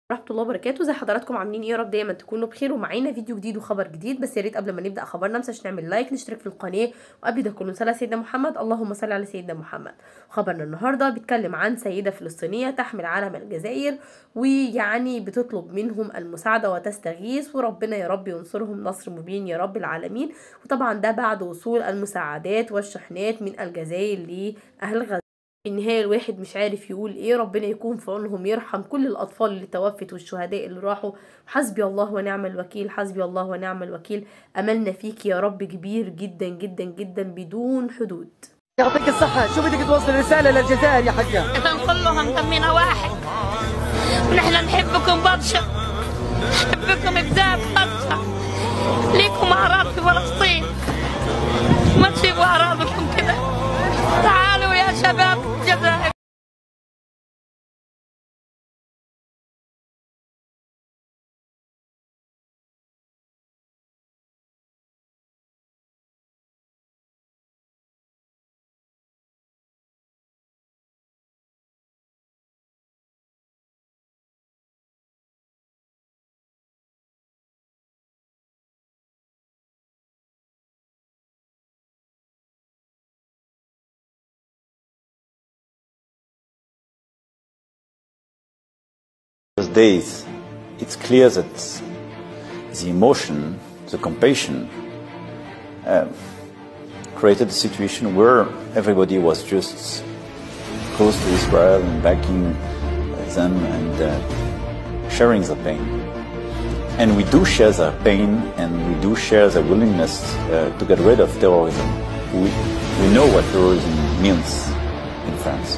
ورحمه الله وبركاته زي حضراتكم عاملين ايه يا رب دايما تكونوا بخير ومعانا فيديو جديد وخبر جديد بس يا ريت قبل ما نبدا خبرنا ما نعمل لايك نشترك في القناه وقبل ده كله صلاه على سيدنا محمد اللهم صل على سيدنا محمد خبرنا النهارده بيتكلم عن سيده فلسطينيه تحمل علم الجزائر ويعني بتطلب منهم المساعده وتستغيث وربنا يا رب ينصرهم نصر مبين يا رب العالمين وطبعا ده بعد وصول المساعدات والشحنات من الجزائر لاهل غزه في النهاية الواحد مش عارف يقول ايه ربنا يكون في عونهم يرحم كل الأطفال اللي توفت والشهداء اللي راحوا حسبي الله ونعم الوكيل حسبي الله ونعم الوكيل أملنا فيك يا رب كبير جدا جدا جدا بدون حدود يعطيك الصحة شو بدك توصل رسالة للجزائر يا حجة نقول لهم دمنا واحد ونحن نحبكم برشا نحبكم بزاف برشا ليكم أعراض في فلسطين ما تسيبوا أعراضكم كذا تعالوا يا شباب الجزائر those days, it's clear that the emotion, the compassion, uh, created a situation where everybody was just close to Israel and backing them and uh, sharing the pain. And we do share their pain and we do share the willingness uh, to get rid of terrorism. We, we know what terrorism means in France.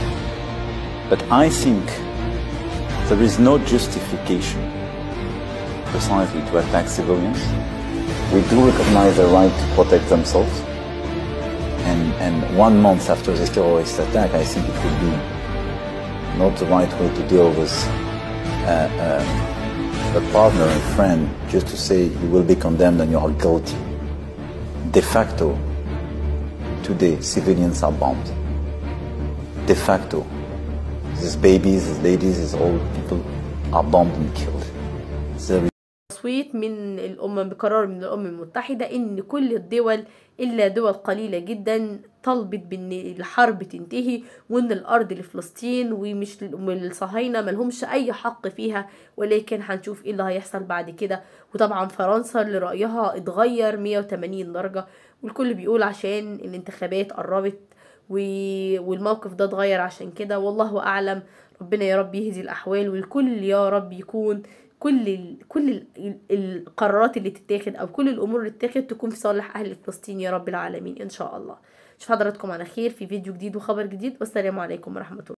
But I think there is no justification precisely to attack civilians. We do recognize the right to protect themselves. And, and one month after this terrorist attack, I think it would be not the right way to deal with uh, um, a partner and friend just to say you will be condemned and you are guilty. De facto, today civilians are bombed. De facto, these babies, these ladies, these old people are bombed and killed. There تصويت من الأمم بقرار من الأمم المتحدة إن كل الدول إلا دول قليلة جدا طلبت بإن الحرب تنتهي وإن الأرض لفلسطين ومش الصهاينة ملهمش أي حق فيها ولكن هنشوف إيه اللي هيحصل بعد كده وطبعا فرنسا اللي رأيها اتغير 180 درجة والكل بيقول عشان الانتخابات قربت والموقف ده اتغير عشان كده والله اعلم ربنا يا رب يهدي الاحوال والكل يا رب يكون كل ال كل ال القرارات اللي تتاخد او كل الامور اللي تتاخد تكون في صالح اهل فلسطين يا رب العالمين ان شاء الله اشوف حضراتكم على خير في فيديو جديد وخبر جديد والسلام عليكم ورحمه الله